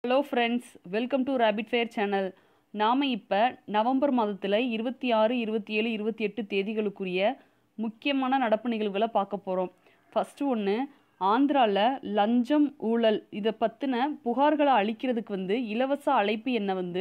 hello friends welcome to rapid fire channel நாம் இப்போ November மாதத்தில் இருபத்தி ஆறு இருபத்தி ஏழு இருபத்தி எட்டு தேதிகளுக்குரிய முக்கியமான நடப்பு நிகழ்வுகளை பார்க்க போகிறோம் ஃபஸ்ட்டு ஒன்று ஆந்திராவில் லஞ்சம் ஊழல் இதை பற்றின புகார்களை அளிக்கிறதுக்கு வந்து இலவச அழைப்பு எண்ணை வந்து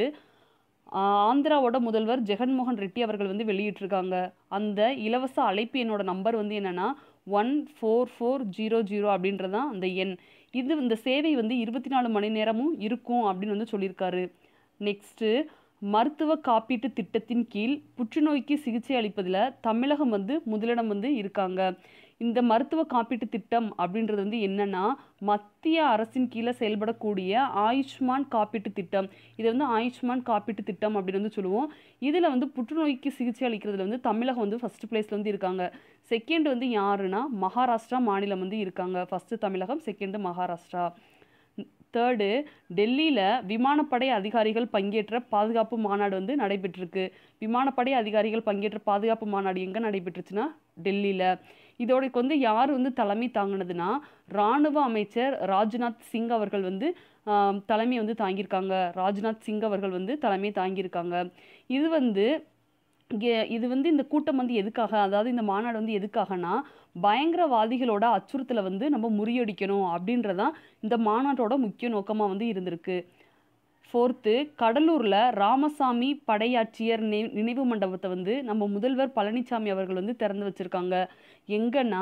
ஆஹ், ஆந்திராவோட முதல்வர் ஜெகன்மோகன் ரெட்டி அவர்கள் வந்து வெளியிட்டிருக்காங்க அந்த இலவச அழைப்பு எண்ணோட நம்பர் வந்து என்னென்னா one four four zero zero அப்படின்றது தான் அந்த எண் இது இந்த சேவை வந்து இருபத்தி நாலு மணி நேரமும் இருக்கும் அப்படின்னு வந்து சொல்லியிருக்காரு நெக்ஸ்ட்டு மருத்துவ காப்பீட்டு திட்டத்தின் கீழ் புற்றுநோய்க்கு சிகிச்சை அளிப்பதில் தமிழகம் வந்து முதலிடம் வந்து இருக்காங்க இந்த மருத்துவ காப்பீட்டு திட்டம் அப்படின்றது வந்து என்னன்னா மத்திய அரசின் கீழே செயல்படக்கூடிய ஆயுஷ்மான் காப்பீட்டு திட்டம் இதை வந்து ஆயுஷ்மான் காப்பீட்டு திட்டம் அப்படின்னு வந்து சொல்லுவோம் இதில் வந்து புற்றுநோய்க்கு சிகிச்சை அளிக்கிறதுல வந்து தமிழகம் வந்து ஃபர்ஸ்ட் பிளேஸ்ல வந்து இருக்காங்க செகண்ட் வந்து யாருன்னா மகாராஷ்டிரா மாநிலம் வந்து இருக்காங்க first Tamilagam second Maharashtra third டெல்லியில் விமானப்படை அதிகாரிகள் பங்கேற்ற பாதுகாப்பு மாநாடு வந்து நடைபெற்றிருக்கு விமானப்படை அதிகாரிகள் பங்கேற்ற பாதுகாப்பு மாநாடு எங்கே நடைபெற்றுச்சுன்னா டெல்லியில் இதோடைக்கு வந்து யார் வந்து தலைமை தாங்கினதுன்னா இராணுவ அமைச்சர் ராஜ்நாத் சிங் அவர்கள் வந்து ஆம், தலைமை வந்து தாங்கியிருக்காங்க ராஜ்நாத் சிங் அவர்கள் வந்து தலைமை தாங்கியிருக்காங்க இது வந்து இங்கே இது வந்து இந்த கூட்டம் வந்து எதுக்காக அதாவது இந்த மாநாடு வந்து எதுக்காகனா பயங்கரவாதிகளோட அச்சுறுத்தலை வந்து நம்ம முறியடிக்கணும் அப்படின்றதான் இந்த மாநாட்டோட முக்கிய நோக்கமாக வந்து இருந்திருக்கு ஃபோர்த்து கடலூரில் ராமசாமி படையாட்சியர் நி நினைவு மண்டபத்தை வந்து நம்ம முதல்வர் பழனிசாமி அவர்கள் வந்து திறந்து வச்சுருக்காங்க எங்கன்னா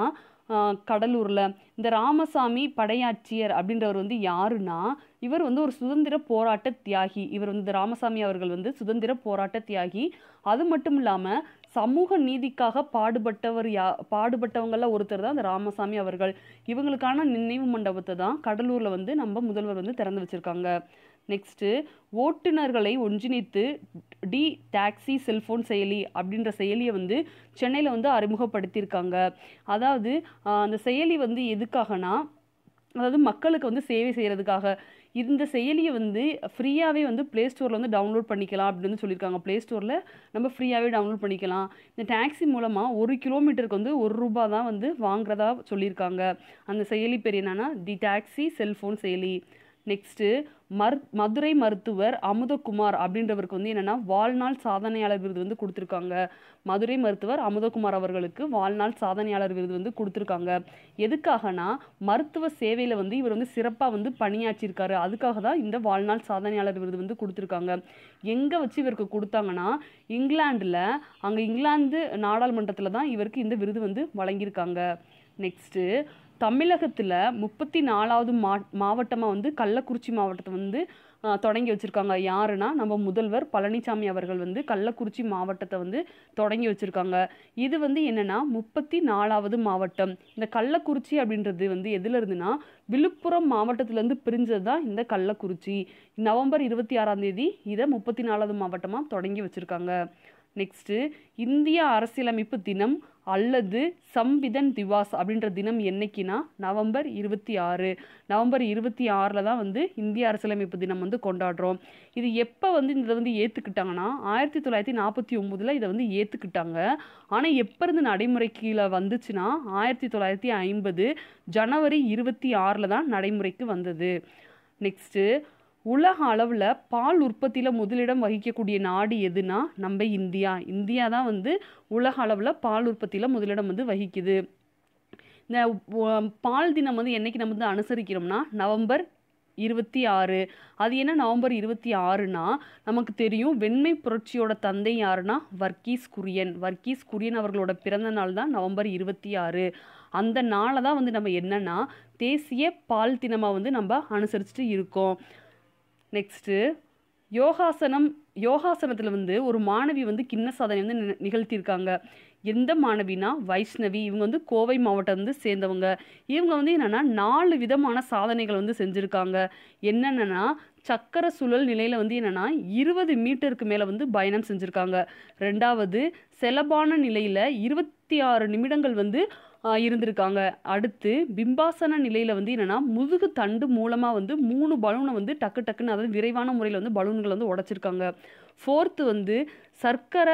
கடலூரில் இந்த ராமசாமி படையாட்சியர் அப்படின்றவர் வந்து யாருன்னா இவர் வந்து ஒரு சுதந்திர போராட்ட தியாகி இவர் வந்து இந்த ராமசாமி அவர்கள் வந்து சுதந்திர போராட்ட தியாகி அது மட்டும் இல்லாமல் சமூக நீதிக்காக பாடுபட்டவர் யா பாடுபட்டவங்கள ஒருத்தர் தான் இந்த ராமசாமி அவர்கள் இவங்களுக்கான நினைவு மண்டபத்தை தான் கடலூரில் வந்து நம்ம முதல்வர் வந்து திறந்து வச்சுருக்காங்க நெக்ஸ்ட்டு ஓட்டுநர்களை ஒன்றிணைத்து டி டாக்ஸி செல்ஃபோன் செயலி அப்படின்ற செயலியை வந்து சென்னையில் வந்து அறிமுகப்படுத்தியிருக்காங்க அதாவது ஆஹ், அந்த செயலி வந்து எதுக்காகனா அதாவது மக்களுக்கு வந்து சேவை செய்கிறதுக்காக இந்த செயலியை வந்து ஃப்ரீயாகவே வந்து ப்ளே ஸ்டோரில் வந்து டவுன்லோட் பண்ணிக்கலாம் அப்படின்னு வந்து சொல்லியிருக்காங்க ப்ளே ஸ்டோரில் நம்ம ஃப்ரீயாகவே டவுன்லோட் பண்ணிக்கலாம் இந்த டாக்ஸி மூலமாக ஒரு கிலோமீட்டருக்கு வந்து ஒரு ரூபா தான் வந்து வாங்குறதா சொல்லியிருக்காங்க அந்த செயலி பேர் என்னன்னா தி டாக்ஸி செல்ஃபோன் செயலி நெக்ஸ்ட்டு மர் மதுரை மருத்துவர் அமுதகுமார் அப்படின்றவருக்கு வந்து என்னென்னா வாழ்நாள் சாதனையாளர் விருது வந்து கொடுத்துருக்காங்க மதுரை மருத்துவர் அமுதகுமார் அவர்களுக்கு வாழ்நாள் சாதனையாளர் விருது வந்து கொடுத்துருக்காங்க எதுக்காகனா மருத்துவ சேவையில் வந்து இவர் வந்து சிறப்பாக வந்து பணியாற்றியிருக்காரு அதுக்காக தான் இந்த வாழ்நாள் சாதனையாளர் விருது வந்து கொடுத்துருக்காங்க எங்கே வச்சு இவருக்கு கொடுத்தாங்கன்னா இங்கிலாண்டில் அங்கே இங்கிலாந்து நாடாளுமன்றத்தில் தான் இவருக்கு இந்த விருது வந்து வழங்கியிருக்காங்க நெக்ஸ்ட்டு தமிழகத்தில் முப்பத்தி நாலாவது மா மாவட்டமாக வந்து கள்ளக்குறிச்சி மாவட்டத்தை வந்து ஆஹ், தொடங்கி வச்சுருக்காங்க யாருன்னா நம்ம முதல்வர் பழனிசாமி அவர்கள் வந்து கள்ளக்குறிச்சி மாவட்டத்தை வந்து தொடங்கி வச்சுருக்காங்க இது வந்து என்னன்னா முப்பத்தி நாலாவது மாவட்டம் இந்த கள்ளக்குறிச்சி அப்படின்றது வந்து எதுல இருந்துன்னா விழுப்புரம் மாவட்டத்திலேருந்து பிரிஞ்சது தான் இந்த கள்ளக்குறிச்சி நவம்பர் இருபத்தி ஆறாம் தேதி இதை முப்பத்தி நாலாவது மாவட்டமாக தொடங்கி வச்சுருக்காங்க நெக்ஸ்ட்டு இந்திய அரசியலமைப்பு தினம் அல்லது சம்விதன் திவாஸ் அப்படின்ற தினம் என்னைக்குன்னா நவம்பர் இருபத்தி ஆறு நவம்பர் இருபத்தி ஆறில் தான் வந்து இந்திய அரசியலமைப்பு தினம் வந்து கொண்டாடுறோம் இது எப்போ வந்து இதை வந்து ஏற்றுக்கிட்டாங்கன்னா ஆயிரத்தி தொள்ளாயிரத்தி நாற்பத்தி ஒம்போதில் இதை வந்து ஏற்றுக்கிட்டாங்க ஆனால் எப்போ இருந்து நடைமுறைக்குள்ள வந்துச்சுன்னா ஆயிரத்தி தொள்ளாயிரத்தி ஐம்பது ஜனவரி இருபத்தி ஆறில் தான் நடைமுறைக்கு வந்தது நெக்ஸ்ட்டு உலக அளவில் பால் உற்பத்தியில் முதலிடம் வகிக்கக்கூடிய நாடு எதுனா நம்ம இந்தியா இந்தியா தான் வந்து உலக அளவில் பால் உற்பத்தியில் முதலிடம் வந்து வகிக்குது இந்த உ- பால் தினம் வந்து என்னைக்கு நம்ம வந்து அனுசரிக்கிறோம்னா நவம்பர் இருபத்தி ஆறு அது என்ன நவம்பர் இருபத்தி ஆறுனா நமக்கு தெரியும் வெண்மை புரட்சியோட தந்தை யாருன்னா வர்கீஸ் குரியன் வர்கீஸ் குரியன் அவர்களோட பிறந்த நாள் தான் நவம்பர் இருபத்தி ஆறு அந்த நாளை தான் வந்து நம்ம என்னன்னா தேசிய பால் தினமாக வந்து நம்ம அனுசரிச்சுட்டு இருக்கோம் நெக்ஸ்ட்டு யோகாசனம் யோகாசனத்தில் வந்து ஒரு மாணவி வந்து கிண்ண சாதனை வந்து நி- நிகழ்த்தியிருக்காங்க எந்த மாணவினா வைஷ்ணவி இவங்க வந்து கோவை மாவட்டம் வந்து சேர்ந்தவங்க இவங்க வந்து என்னென்னா நாலு விதமான சாதனைகள் வந்து செஞ்சுருக்காங்க என்னென்னா சக்கர சுழல் நிலையில் வந்து என்னென்னா இருபது மீட்டருக்கு மேலே வந்து பயணம் செஞ்சுருக்காங்க ரெண்டாவது செலபான நிலையில் இருபத்தி ஆறு நிமிடங்கள் வந்து ஆஹ், இருந்திருக்காங்க அடுத்து பிம்பாசன நிலையில் வந்து என்னென்னா முதுகு தண்டு மூலமாக வந்து மூணு பலூனை வந்து டக்கு டக்குன்னு அதாவது விரைவான முறையில் வந்து பலூன்களை வந்து உடைச்சிருக்காங்க ஃபோர்த்து வந்து சர்க்கரை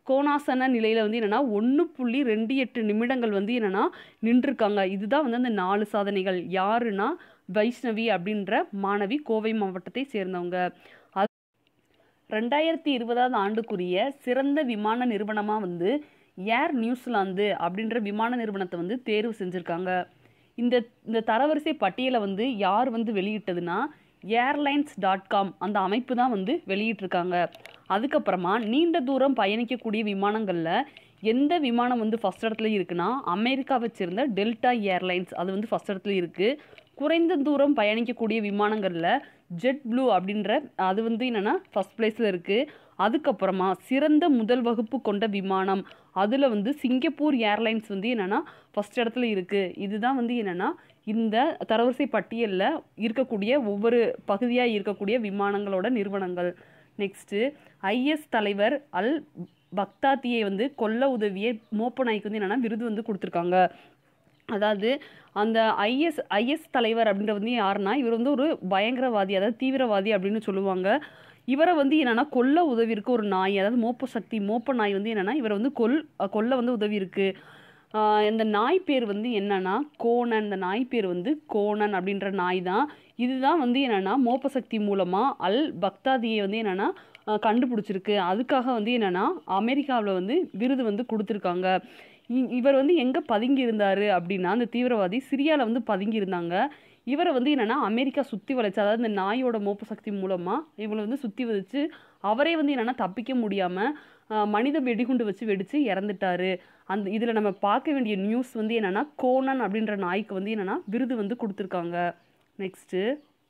கோணாசன நிலையில் வந்து என்னென்னா ஒன்று புள்ளி ரெண்டு எட்டு நிமிடங்கள் வந்து என்னென்னா நின்றுருக்காங்க இதுதான் வந்து அந்த நாலு சாதனைகள் யாருன்னா வைஷ்ணவி அப்படின்ற மாணவி கோவை மாவட்டத்தை சேர்ந்தவங்க அது ரெண்டாயிரத்தி இருபதாவது ஆண்டுக்குரிய சிறந்த விமான நிறுவனமாக வந்து ஏர் நியூசிலாந்து அப்படின்ற விமான நிறுவனத்தை வந்து தேர்வு செஞ்சுருக்காங்க இந்த இந்த தரவரிசை பட்டியலை வந்து யார் வந்து வெளியிட்டதுன்னா ஏர்லைன்ஸ் டாட் காம் அந்த அமைப்பு தான் வந்து வெளியிட்டிருக்காங்க அதுக்கப்புறமா நீண்ட தூரம் பயணிக்கக்கூடிய விமானங்களில் எந்த விமானம் வந்து ஃபஸ்ட் இடத்துல இருக்குன்னா அமெரிக்காவை சேர்ந்த டெல்டா ஏர்லைன்ஸ் அது வந்து ஃபஸ்ட் இடத்துல இருக்குது குறைந்த தூரம் பயணிக்கக்கூடிய விமானங்களில் ஜெட் ப்ளூ அப்படின்ற அது வந்து என்னென்னா ஃபஸ்ட் பிளேஸில் இருக்குது அதுக்கப்புறமா சிறந்த முதல் வகுப்பு கொண்ட விமானம் அதில் வந்து சிங்கப்பூர் ஏர்லைன்ஸ் வந்து என்னென்னா ஃபஸ்ட் இடத்துல இருக்குது இதுதான் வந்து என்னென்னா இந்த தரவரிசை பட்டியலில் இருக்கக்கூடிய ஒவ்வொரு பகுதியாக இருக்கக்கூடிய விமானங்களோட நிறுவனங்கள் நெக்ஸ்ட்டு ஐஎஸ் தலைவர் அல் பக்தாத்தியை வந்து கொல்ல உதவிய மோப்ப நாய்க்கு வந்து என்னென்னா விருது வந்து கொடுத்துருக்காங்க அதாவது அந்த ஐஎஸ் ஐஎஸ் தலைவர் அப்படின்ற வந்து யாருன்னா இவர் வந்து ஒரு பயங்கரவாதி அதாவது தீவிரவாதி அப்படின்னு சொல்லுவாங்க இவரை வந்து என்னென்னா கொல்ல உதவி இருக்கு ஒரு நாய் அதாவது மோப்ப சக்தி மோப்ப நாய் வந்து என்னென்னா இவரை வந்து கொல் கொல்ல வந்து உதவி இருக்கு இந்த நாய் பேர் வந்து என்னன்னா கோணன் இந்த நாய் பேர் வந்து கோணன் அப்படின்ற நாய் தான் இதுதான் வந்து என்னென்னா மோப்ப சக்தி மூலமாக அல் பக்தாதியை வந்து என்னென்னா கண்டுபிடிச்சிருக்கு அதுக்காக வந்து என்னென்னா அமெரிக்காவில் வந்து விருது வந்து கொடுத்துருக்காங்க இவர் வந்து எங்கே பதுங்கி இருந்தார் அப்படின்னா அந்த தீவிரவாதி சிரியாவில் வந்து பதுங்கி இருந்தாங்க இவரை வந்து என்னென்னா அமெரிக்கா சுற்றி வளைச்சு அதாவது இந்த நாயோட மோப்ப சக்தி மூலமாக இவங்களை வந்து சுற்றி வச்சு அவரே வந்து என்னென்னா தப்பிக்க முடியாமல் மனித வெடிகுண்டு வச்சு வெடித்து இறந்துட்டாரு அந்த இதில் நம்ம பார்க்க வேண்டிய நியூஸ் வந்து என்னென்னா கோனன் அப்படின்ற நாய்க்கு வந்து என்னென்னா விருது வந்து கொடுத்துருக்காங்க நெக்ஸ்ட்டு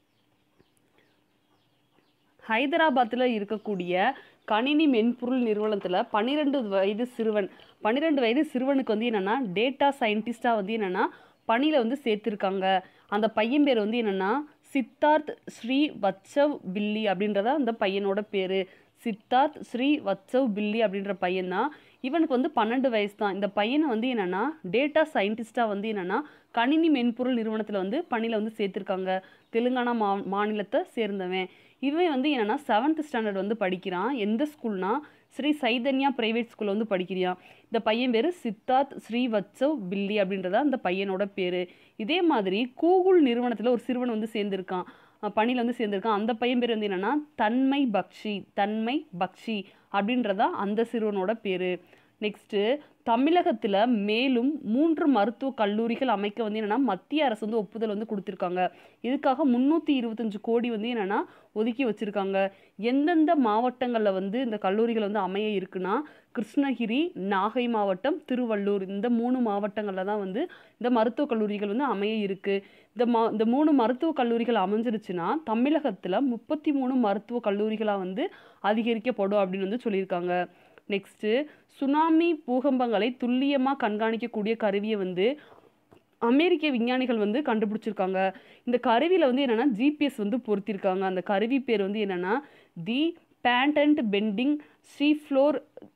ஹைதராபாத்தில் இருக்கக்கூடிய கணினி மென்பொருள் நிறுவனத்தில் பன்னிரெண்டு வயது சிறுவன் பன்னிரெண்டு வயது சிறுவனுக்கு வந்து என்னென்னா டேட்டா சயின்டிஸ்டாக வந்து என்னென்னா பணியில் வந்து சேர்த்துருக்காங்க அந்த பையன் பேர் வந்து என்னென்னா சித்தார்த் ஸ்ரீ வச்சவ் பில்லி அப்படின்றத அந்த பையனோட பேர் சித்தார்த் ஸ்ரீ வச்சவ் பில்லி அப்படின்ற பையன் தான் இவனுக்கு வந்து பன்னெண்டு வயசு தான் இந்த பையனை வந்து என்னென்னா டேட்டா சயின்டிஸ்டாக வந்து என்னென்னா கணினி மென்பொருள் நிறுவனத்தில் வந்து பணியில் வந்து சேர்த்துருக்காங்க தெலுங்கானா மா மாநிலத்தை சேர்ந்தவன் இவன் வந்து என்னென்னா செவன்த் ஸ்டாண்டர்ட் வந்து படிக்கிறான் எந்த ஸ்கூல்னா ஸ்ரீ சைதன்யா பிரைவேட் ஸ்கூலில் வந்து படிக்கிறியான் இந்த பையன் பேர் சித்தார்த் ஸ்ரீவத்சவ் பில்லி அப்படின்றத அந்த பையனோட பேர் இதே மாதிரி கூகுள் நிறுவனத்தில் ஒரு சிறுவன் வந்து சேர்ந்திருக்கான் பணியில் வந்து சேர்ந்திருக்கான் அந்த பையன் பேர் வந்து என்னென்னா தன்மை பக்ஷி தன்மை பக்ஷி அப்படின்றதா அந்த சிறுவனோட பேர் நெக்ஸ்ட்டு தமிழகத்தில் மேலும் மூன்று மருத்துவ கல்லூரிகள் அமைக்க வந்து என்னென்னா மத்திய அரசு வந்து ஒப்புதல் வந்து கொடுத்துருக்காங்க இதுக்காக முந்நூற்றி இருபத்தஞ்சு கோடி வந்து என்னென்னா ஒதுக்கி வச்சுருக்காங்க எந்தெந்த மாவட்டங்களில் வந்து இந்த கல்லூரிகள் வந்து அமைய இருக்குன்னா கிருஷ்ணகிரி நாகை மாவட்டம் திருவள்ளூர் இந்த மூணு மாவட்டங்களில் தான் வந்து இந்த மருத்துவக் கல்லூரிகள் வந்து அமைய இருக்குது இந்த மா இந்த மூணு மருத்துவக் கல்லூரிகள் அமைஞ்சிருச்சுன்னா தமிழகத்தில் முப்பத்தி மூணு மருத்துவக் கல்லூரிகளாக வந்து அதிகரிக்கப்படும் அப்படின்னு வந்து சொல்லியிருக்காங்க நெக்ஸ்ட்டு சுனாமி பூகம்பங்களை துல்லியமாக கண்காணிக்கக்கூடிய கருவியை வந்து அமெரிக்க விஞ்ஞானிகள் வந்து கண்டுபிடிச்சிருக்காங்க இந்த கருவியில் வந்து என்னென்னா ஜிபிஎஸ் வந்து பொருத்திருக்காங்க அந்த கருவி பேர் வந்து என்னென்னா the patent pending seafloor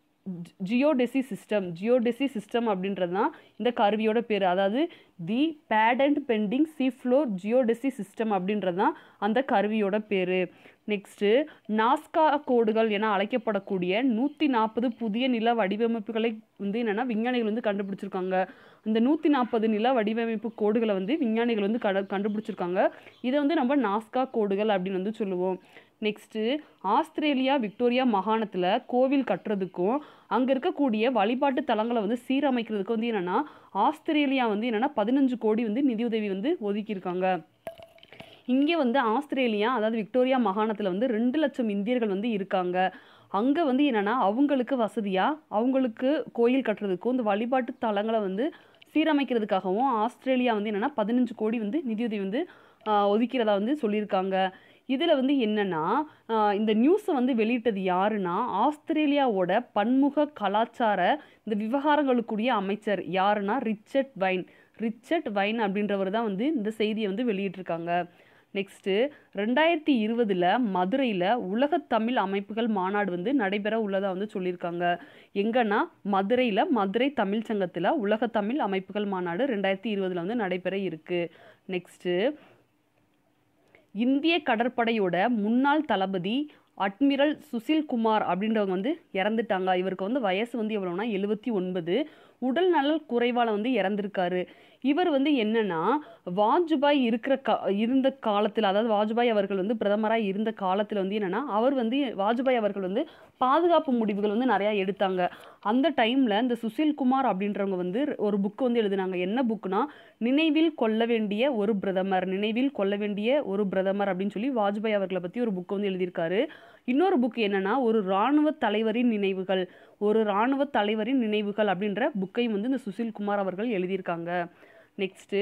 geodesy system geodesy system அப்படின்றது தான் இந்த கருவியோட பேர் அதாவது the patent pending seafloor geodesy system அப்படின்றது தான் அந்த கருவியோட பேர் நெக்ஸ்ட்டு நாஸ்கா கோடுகள் என அழைக்கப்படக்கூடிய நூற்றி நாற்பது புதிய நில வடிவமைப்புகளை வந்து என்னென்னா விஞ்ஞானிகள் வந்து கண்டுபிடிச்சிருக்காங்க இந்த நூற்றி நாற்பது நில வடிவமைப்பு கோடுகளை வந்து விஞ்ஞானிகள் வந்து கட கண்டுபிடிச்சிருக்காங்க இதை வந்து நம்ம நாஸ்கா கோடுகள் அப்படின்னு வந்து சொல்லுவோம் நெக்ஸ்ட்டு ஆஸ்திரேலியா விக்டோரியா மாகாணத்தில் கோவில் கட்டுறதுக்கும் அங்கே இருக்கக்கூடிய வழிபாட்டு தலங்களை வந்து சீரமைக்கிறதுக்கு வந்து என்னென்னா ஆஸ்திரேலியா வந்து என்னென்னா பதினஞ்சு கோடி வந்து நிதியுதவி வந்து ஒதுக்கியிருக்காங்க இங்கே வந்து ஆஸ்திரேலியா அதாவது விக்டோரியா மாகாணத்தில் வந்து ரெண்டு லட்சம் இந்தியர்கள் வந்து இருக்காங்க அங்கே வந்து என்னென்னா அவங்களுக்கு வசதியாக அவங்களுக்கு கோயில் கட்டுறதுக்கும் இந்த வழிபாட்டு தலங்களை வந்து சீரமைக்கிறதுக்காகவும் ஆஸ்திரேலியா வந்து என்னென்னா பதினஞ்சு கோடி வந்து நிதியுதவி வந்து ஒதுக்கிறதா வந்து சொல்லியிருக்காங்க இதில் வந்து என்னென்னா இந்த நியூஸை வந்து வெளியிட்டது யாருன்னா ஆஸ்திரேலியாவோட பன்முக கலாச்சார இந்த விவகாரங்களுக்குரிய அமைச்சர் யாருன்னா ரிச்சர்ட் வைன் ரிச்சர்ட் வைன் அப்படின்றவர் தான் வந்து இந்த செய்தியை வந்து வெளியிட்டிருக்காங்க நெக்ஸ்ட்டு ரெண்டாயிரத்தி இருபதில் மதுரையில் உலகத்தமிழ் அமைப்புகள் மாநாடு வந்து நடைபெற உள்ளதாக வந்து சொல்லியிருக்காங்க எங்கன்னா மதுரையில் மதுரை தமிழ் சங்கத்தில் உலகத்தமிழ் அமைப்புகள் மாநாடு ரெண்டாயிரத்தி இருபதில் வந்து நடைபெற இருக்குது நெக்ஸ்ட்டு இந்திய கடற்படையோட முன்னாள் தளபதி அட்மிரல் சுசில் குமார் அப்படின்றவங்க வந்து இறந்துட்டாங்க இவருக்கு வந்து வயசு வந்து எவ்வளோனா எழுபத்தி ஒன்பது உடல் நலல் குறைவால் வந்து இறந்திருக்காரு இவர் வந்து என்னன்னா வாஜ்பாய் இருக்கிற கா இருந்த காலத்தில் அதாவது வாஜ்பாய் அவர்கள் வந்து பிரதமராக இருந்த காலத்தில் வந்து என்னன்னா அவர் வந்து வாஜ்பாய் அவர்கள் வந்து பாதுகாப்பு முடிவுகள் வந்து நிறையா எடுத்தாங்க அந்த டைமில் இந்த சுசில் குமார் அப்படின்றவங்க வந்து ஒரு புக் வந்து எழுதினாங்க என்ன புக்னா நினைவில் கொள்ள வேண்டிய ஒரு பிரதமர் நினைவில் கொள்ள வேண்டிய ஒரு பிரதமர் அப்படின்னு சொல்லி வாஜ்பாய் அவர்களை பற்றி ஒரு புக் வந்து எழுதியிருக்காரு இன்னொரு புக் என்னன்னா ஒரு இராணுவ தலைவரின் நினைவுகள் ஒரு இராணுவ தலைவரின் நினைவுகள் அப்படின்ற புக்கையும் வந்து இந்த சுசில் குமார் அவர்கள் எழுதியிருக்காங்க நெக்ஸ்ட்டு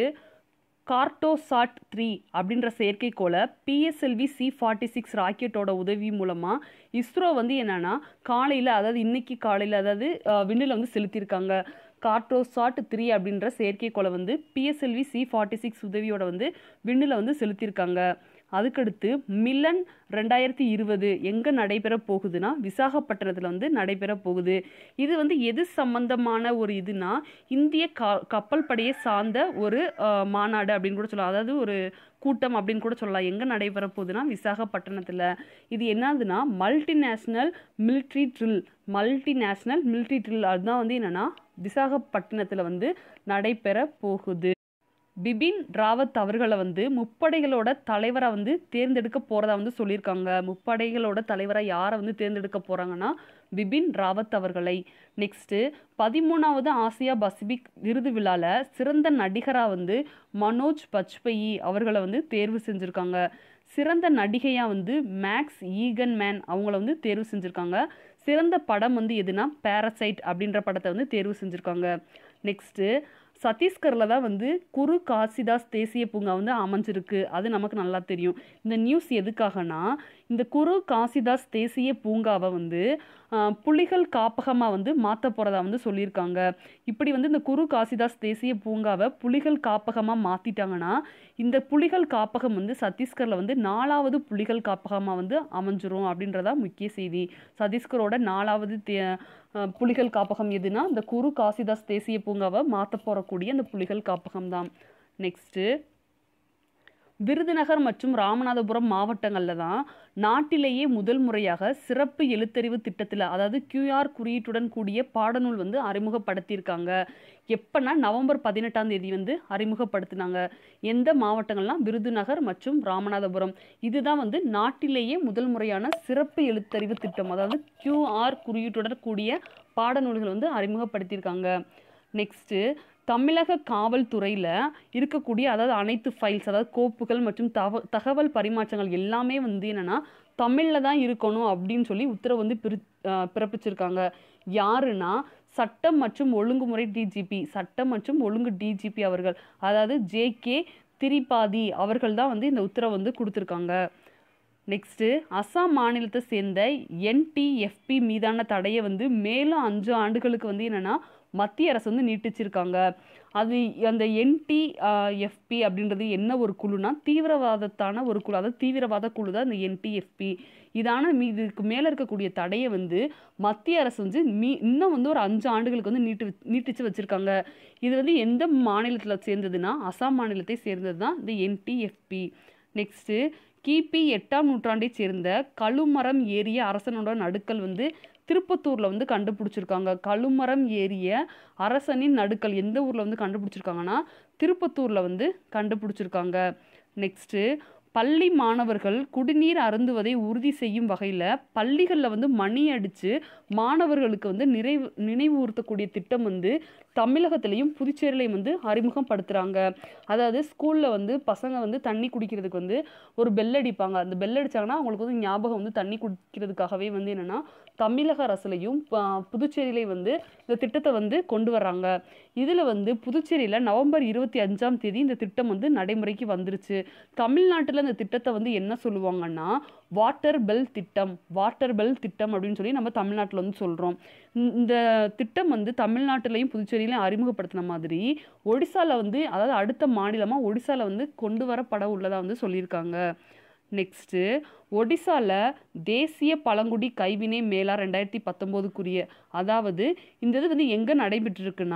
கார்டோசாட் த்ரீ அப்படின்ற செயற்கைக்கோளை பிஎஸ்எல்வி சி ஃபார்ட்டி சிக்ஸ் ராக்கெட்டோட உதவி மூலமாக இஸ்ரோ வந்து என்னென்னா காலையில் அதாவது இன்னைக்கு காலையில் அதாவது விண்ணில் வந்து செலுத்தியிருக்காங்க கார்டோசாட் த்ரீ அப்படின்ற செயற்கைக்கோளை வந்து பிஎஸ்எல்வி சி ஃபார்ட்டி சிக்ஸ் உதவியோட வந்து விண்ணில் வந்து செலுத்தியிருக்காங்க அதுக்கடுத்து மில்லன் ரெண்டாயிரத்தி இருபது எங்கே நடைபெற போகுதுன்னா விசாகப்பட்டினத்தில் வந்து நடைபெற போகுது இது வந்து எது சம்பந்தமான ஒரு இதுனா இந்திய கா கப்பல் படையை சார்ந்த ஒரு அஹ், மாநாடு அப்படின்னு கூட சொல்லலாம் அதாவது ஒரு கூட்டம் அப்படின்னு கூட சொல்லலாம் எங்கே நடைபெற போகுதுன்னா விசாகப்பட்டினத்தில் இது என்னதுன்னா multinational military drill multinational military drill அதுதான் வந்து என்னன்னா விசாகப்பட்டினத்தில் வந்து நடைபெற போகுது பிபின் ராவத் அவர்களை வந்து முப்படைகளோட தலைவராக வந்து தேர்ந்தெடுக்க போகிறதா வந்து சொல்லியிருக்காங்க முப்படைகளோட தலைவராக யாரை வந்து தேர்ந்தெடுக்க போகிறாங்கன்னா பிபின் ராவத் அவர்களை நெக்ஸ்ட்டு பதிமூணாவது ஆசியா பசிபிக் விருது விழாவில் சிறந்த நடிகராக வந்து மனோஜ் பஜ்பயி அவர்களை வந்து தேர்வு செஞ்சுருக்காங்க சிறந்த நடிகையாக வந்து மேக்ஸ் ஈகன் மேன் அவங்கள வந்து தேர்வு செஞ்சுருக்காங்க சிறந்த படம் வந்து எதுனா பேரசைட் அப்படின்ற படத்தை வந்து தேர்வு செஞ்சுருக்காங்க நெக்ஸ்ட்டு சத்தீஸ்கரில் தான் வந்து குரு காசிதாஸ் தேசிய பூங்கா வந்து அமைஞ்சிருக்கு அது நமக்கு நல்லா தெரியும் இந்த நியூஸ் எதுக்காகனா இந்த குரு காசிதாஸ் தேசிய பூங்காவை வந்து ஆஹ், புலிகள் காப்பகமாக வந்து மாற்ற போகிறதா வந்து சொல்லியிருக்காங்க இப்படி வந்து இந்த குரு காசிதாஸ் தேசிய பூங்காவை புலிகள் காப்பகமாக மாற்றிட்டாங்கன்னா இந்த புலிகள் காப்பகம் வந்து சத்தீஸ்கரில் வந்து நாலாவது புலிகள் காப்பகமாக வந்து அமைஞ்சிரும் அப்படின்றதா முக்கிய செய்தி சத்தீஸ்கரோட நாலாவது தே அஹ் புலிகள் காப்பகம் எதுனா இந்த குரு காசிதாஸ் தேசிய பூங்காவை மாற்ற போறக்கூடிய அந்த புலிகள் காப்பகம் தான் நெக்ஸ்ட்டு விருதுநகர் மற்றும் ராமநாதபுரம் மாவட்டங்களில் தான் நாட்டிலேயே முதல் முறையாக சிறப்பு எழுத்தறிவு திட்டத்தில் அதாவது QR குறியீட்டுடன் கூடிய பாடநூல் வந்து அறிமுகப்படுத்தியிருக்காங்க எப்போனா நவம்பர் பதினெட்டாம் தேதி வந்து அறிமுகப்படுத்தினாங்க எந்த மாவட்டங்கள்லாம் விருதுநகர் மற்றும் ராமநாதபுரம் இதுதான் வந்து நாட்டிலேயே முதல் முறையான சிறப்பு எழுத்தறிவு திட்டம் அதாவது QR குறியீட்டுடன் கூடிய பாடநூல்கள் வந்து அறிமுகப்படுத்தியிருக்காங்க நெக்ஸ்ட்டு தமிழக காவல்துறையில் இருக்கக்கூடிய அதாவது அனைத்து ஃபைல்ஸ் அதாவது கோப்புகள் மற்றும் தவ தகவல் பரிமாற்றங்கள் எல்லாமே வந்து என்னென்னா தமிழில் தான் இருக்கணும் அப்படின்னு சொல்லி உத்தரவு வந்து பிரி அஹ் பிறப்பிச்சிருக்காங்க யாருன்னா சட்டம் மற்றும் ஒழுங்குமுறை டிஜிபி சட்டம் மற்றும் ஒழுங்கு டிஜிபி அவர்கள் அதாவது ஜே கே திரிபாதி அவர்கள் தான் வந்து இந்த உத்தரவு வந்து கொடுத்துருக்காங்க நெக்ஸ்ட்டு அஸ்ஸாம் மாநிலத்தை சேர்ந்த என்டிஎஃப்பி மீதான தடையை வந்து மேலும் அஞ்சு ஆண்டுகளுக்கு வந்து என்னென்னா மத்திய அரசு வந்து நீட்டிச்சிருக்காங்க அது அந்த என்டி எஃப்பி அப்படின்றது என்ன ஒரு குழுனா தீவிரவாதத்தான ஒரு குழு அதாவது தீவிரவாத குழு தான் இந்த என்டிஎஃப்பி இதான மீ இதுக்கு மேலே இருக்கக்கூடிய தடையை வந்து மத்திய அரசு வந்து மீ இன்னும் வந்து ஒரு அஞ்சு ஆண்டுகளுக்கு வந்து நீட்டு நீட்டிச்சு வச்சுருக்காங்க இது வந்து எந்த மாநிலத்தில் சேர்ந்ததுன்னா அசாம் மாநிலத்தை சேர்ந்தது தான் இந்த என்டிஎஃப்பி நெக்ஸ்ட்டு கிபி எட்டாம் நூற்றாண்டைச் சேர்ந்த கழுமரம் ஏறிய அரசனோட நடுக்கல் வந்து திருப்பத்தூரில் வந்து கண்டுபிடிச்சிருக்காங்க கழுமரம் ஏறிய அரசனின் நடுக்கல் எந்த ஊரில் வந்து கண்டுபிடிச்சிருக்காங்கன்னா திருப்பத்தூரில் வந்து கண்டுபிடிச்சிருக்காங்க நெக்ஸ்ட்டு பள்ளி மாணவர்கள் குடிநீர் அருந்துவதை உறுதி செய்யும் வகையில் பள்ளிகளில் வந்து மணி அடித்து மாணவர்களுக்கு வந்து நிறைவு நினைவுறுத்தக்கூடிய திட்டம் வந்து தமிழகத்திலையும் புதுச்சேரியிலையும் வந்து அறிமுகப்படுத்துகிறாங்க அதாவது ஸ்கூலில் வந்து பசங்க வந்து தண்ணி குடிக்கிறதுக்கு வந்து ஒரு பெல் அடிப்பாங்க அந்த பெல் அடிச்சாங்கன்னா அவங்களுக்கு வந்து ஞாபகம் வந்து தண்ணி குடிக்கிறதுக்காகவே வந்து என்னென்னா தமிழக அரசுலையும் ப- புதுச்சேரியிலையும் வந்து இந்த திட்டத்தை வந்து கொண்டு வர்றாங்க இதில் வந்து புதுச்சேரியில் நவம்பர் இருபத்தி அஞ்சாம் தேதி இந்த திட்டம் வந்து நடைமுறைக்கு வந்துருச்சு தமிழ்நாட்டில் இந்த திட்டத்தை வந்து என்ன சொல்லுவாங்கன்னா வாட்டர் பெல் திட்டம் வாட்டர் பெல் திட்டம் அப்படின்னு சொல்லி நம்ம தமிழ்நாட்டில் வந்து சொல்கிறோம் இந்த திட்டம் வந்து தமிழ்நாட்டிலையும் புதுச்சேரியிலையும் அறிமுகப்படுத்தின மாதிரி ஒடிசால வந்து அதாவது அடுத்த மாநிலமாக ஒடிசால வந்து கொண்டு வரப்பட உள்ளதா வந்து சொல்லியிருக்காங்க நெக்ஸ்ட்டு ஒடிசால தேசிய பழங்குடி கைவினை மேளா ரெண்டாயிரத்தி பத்தொம்போதுக்குரிய அதாவது இந்த இது வந்து எங்கே நடைபெற்றிருக்குன்னா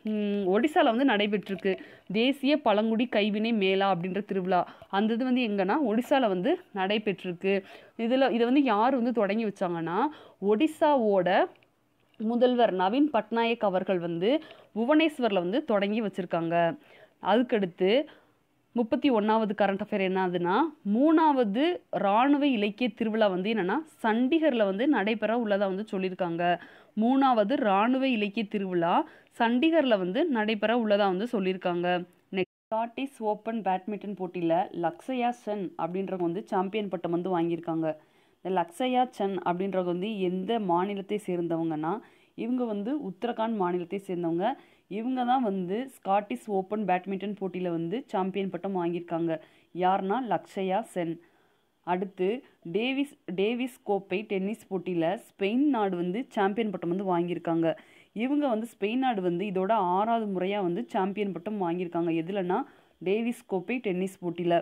ஒடிசாவில் வந்து நடைபெற்றிருக்கு தேசிய பழங்குடி கைவினை மேளா அப்படின்ற திருவிழா அந்த இது வந்து எங்கன்னா ஒடிசாவில் வந்து நடைபெற்றிருக்கு இதில் இதை வந்து யார் வந்து தொடங்கி வச்சாங்கன்னா ஒடிசாவோட முதல்வர் நவீன் பட்நாயக் அவர்கள் வந்து புவனேஸ்வரில் வந்து தொடங்கி வச்சுருக்காங்க அதுக்கடுத்து முப்பத்தி ஒன்றாவது கரண்ட் அஃபேர் என்னதுன்னா மூணாவது இராணுவ இலக்கிய திருவிழா வந்து என்னென்னா சண்டிகரில் வந்து நடைபெற உள்ளதாக வந்து சொல்லியிருக்காங்க மூணாவது இராணுவ இலக்கிய திருவிழா சண்டிகரில் வந்து நடைபெற உள்ளதாக வந்து சொல்லியிருக்காங்க நெக்ஸ்ட் ஸ்காட்டிஷ் ஓப்பன் பேட்மிண்டன் போட்டியில் லக்ஸயா சென் அப்படின்றவங்க வந்து சாம்பியன் பட்டம் வந்து வாங்கியிருக்காங்க இந்த லக்ஸயா சென் அப்படின்றவங்க வந்து எந்த மாநிலத்தை சேர்ந்தவங்கன்னா இவங்க வந்து உத்தரகாண்ட் மாநிலத்தை சேர்ந்தவங்க இவங்க தான் வந்து ஸ்காட்டிஷ் ஓப்பன் பேட்மிண்டன் போட்டியில் வந்து சாம்பியன் பட்டம் வாங்கியிருக்காங்க யாருன்னா லக்ஷயா சென் அடுத்து டேவிஸ் டேவிஸ் கோப்பை டென்னிஸ் போட்டியில் ஸ்பெயின் நாடு வந்து சாம்பியன் பட்டம் வந்து வாங்கியிருக்காங்க இவங்க வந்து ஸ்பெயின் நாடு வந்து இதோட ஆறாவது முறையாக வந்து சாம்பியன் பட்டம் வாங்கியிருக்காங்க எதுலன்னா டேவிஸ் கோப்பை டென்னிஸ் போட்டியில்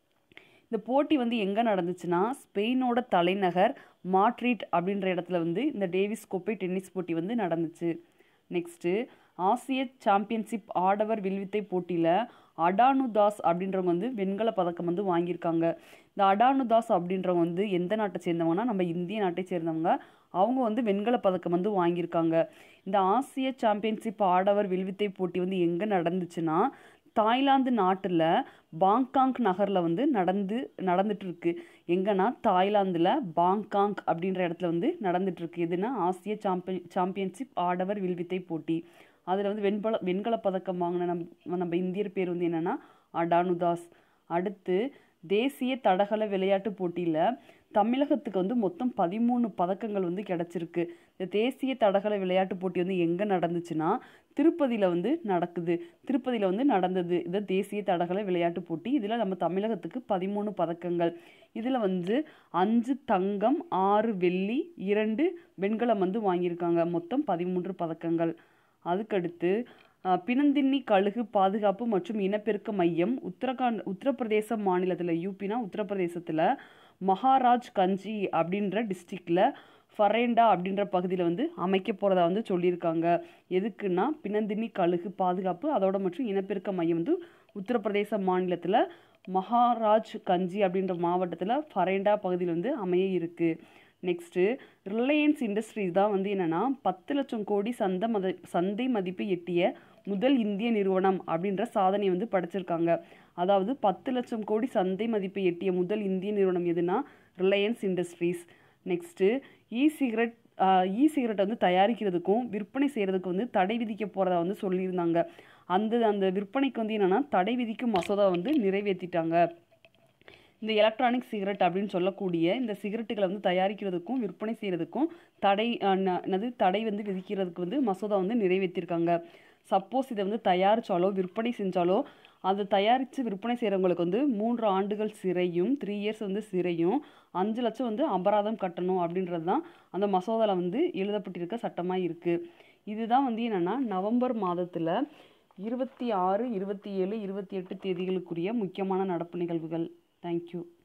இந்த போட்டி வந்து எங்கே நடந்துச்சுன்னா ஸ்பெயினோட தலைநகர் மாட்ரிட் அப்படின்ற இடத்துல வந்து இந்த டேவிஸ் கோப்பை டென்னிஸ் போட்டி வந்து நடந்துச்சு நெக்ஸ்ட்டு ஆசிய சாம்பியன்ஷிப் ஆடவர் வில்வித்தை போட்டியில் அடானு தாஸ் அப்படின்றவங்க வந்து வெண்கல பதக்கம் வந்து வாங்கியிருக்காங்க இந்த அடானு தாஸ் அப்படின்றவங்க வந்து எந்த நாட்டை சேர்ந்தவங்கன்னா நம்ம இந்திய நாட்டை சேர்ந்தவங்க அவங்க வந்து வெண்கல பதக்கம் வந்து வாங்கியிருக்காங்க இந்த ஆசிய சாம்பியன்ஷிப் ஆடவர் வில்வித்தை போட்டி வந்து எங்கே நடந்துச்சுன்னா தாய்லாந்து நாட்டில் பாங்காங் நகரில் வந்து நடந்து நடந்துட்டு இருக்கு எங்கன்னா தாய்லாந்தில் பாங்காங் அப்படின்ற இடத்துல வந்து நடந்துட்டு இருக்கு எதுனா ஆசிய சாம்பியன் சாம்பியன்ஷிப் ஆடவர் வில்வித்தை போட்டி அதில் வந்து வெண்பல வெண்கல பதக்கம் வாங்கின நம்ம நம்ம இந்தியர் பேர் வந்து என்னென்னா அடானுதாஸ் அடுத்து தேசிய தடகள விளையாட்டு போட்டியில் தமிழகத்துக்கு வந்து மொத்தம் பதிமூணு பதக்கங்கள் வந்து கிடச்சிருக்கு இந்த தேசிய தடகள விளையாட்டு போட்டி வந்து எங்கே நடந்துச்சுன்னா திருப்பதியில் வந்து நடக்குது திருப்பதியில் வந்து நடந்தது இது தேசிய தடகள விளையாட்டு போட்டி இதில் நம்ம தமிழகத்துக்கு பதிமூணு பதக்கங்கள் இதில் வந்து அஞ்சு தங்கம் ஆறு வெள்ளி இரண்டு வெண்கலம் வந்து வாங்கியிருக்காங்க மொத்தம் பதிமூன்று பதக்கங்கள் அதுக்கடுத்து பினந்தின்னி கழுகு பாதுகாப்பு மற்றும் இனப்பெருக்க மையம் உத்தரகாண்ட் உத்தரப்பிரதேச மாநிலத்தில் யூபினா உத்தரப்பிரதேசத்தில் மகாராஜ் கஞ்சி அப்படின்ற டிஸ்ட்ரிக்டில் ஃபரேண்டா அப்படின்ற பகுதியில் வந்து அமைக்க போகிறதா வந்து சொல்லியிருக்காங்க எதுக்குன்னா பினந்தினி கழுகு பாதுகாப்பு அதோட மற்றும் இனப்பெருக்க மையம் வந்து உத்தரப்பிரதேச மாநிலத்தில் மகாராஜ் கஞ்சி அப்படின்ற மாவட்டத்தில் ஃபரேண்டா பகுதியில் வந்து அமைய இருக்குது நெக்ஸ்ட்டு ரிலையன்ஸ் இண்டஸ்ட்ரீஸ் தான் வந்து என்னென்னா பத்து லட்சம் கோடி சந்த மத சந்தை மதிப்பை எட்டிய முதல் இந்திய நிறுவனம் அப்படின்ற சாதனை வந்து படைச்சிருக்காங்க அதாவது பத்து லட்சம் கோடி சந்தை மதிப்பை எட்டிய முதல் இந்திய நிறுவனம் எதுனா Reliance Industries next e cigarette e cigarette வந்து தயாரிக்கிறதுக்கும் விற்பனை செய்கிறதுக்கு வந்து தடை விதிக்க போகிறதா வந்து சொல்லியிருந்தாங்க அந்த அந்த விற்பனைக்கு வந்து என்னென்னா தடை விதிக்கும் மசோதா வந்து நிறைவேற்றிட்டாங்க இந்த எலக்ட்ரானிக் சிகரெட் அப்படின்னு சொல்லக்கூடிய இந்த சிகரெட்டுகளை வந்து தயாரிக்கிறதுக்கும் விற்பனை செய்கிறதுக்கும் தடை என்னது தடை வந்து விதிக்கிறதுக்கு வந்து மசோதா வந்து நிறைவேற்றிருக்காங்க சப்போஸ் இதை வந்து தயாரித்தாலோ விற்பனை செஞ்சாலோ அதை தயாரித்து விற்பனை செய்கிறவங்களுக்கு வந்து மூன்று ஆண்டுகள் சிறையும் த்ரீ இயர்ஸ் வந்து சிறையும் அஞ்சு லட்சம் வந்து அபராதம் கட்டணும் அப்படின்றது தான் அந்த மசோதாவில் வந்து எழுதப்பட்டிருக்க சட்டமாக இருக்குது இதுதான் வந்து என்னென்னா நவம்பர் மாதத்தில் இருபத்தி ஆறு இருபத்தி ஏழு இருபத்தி எட்டு தேதிகளுக்குரிய முக்கியமான நடப்பு நிகழ்வுகள் தேங்க்யூ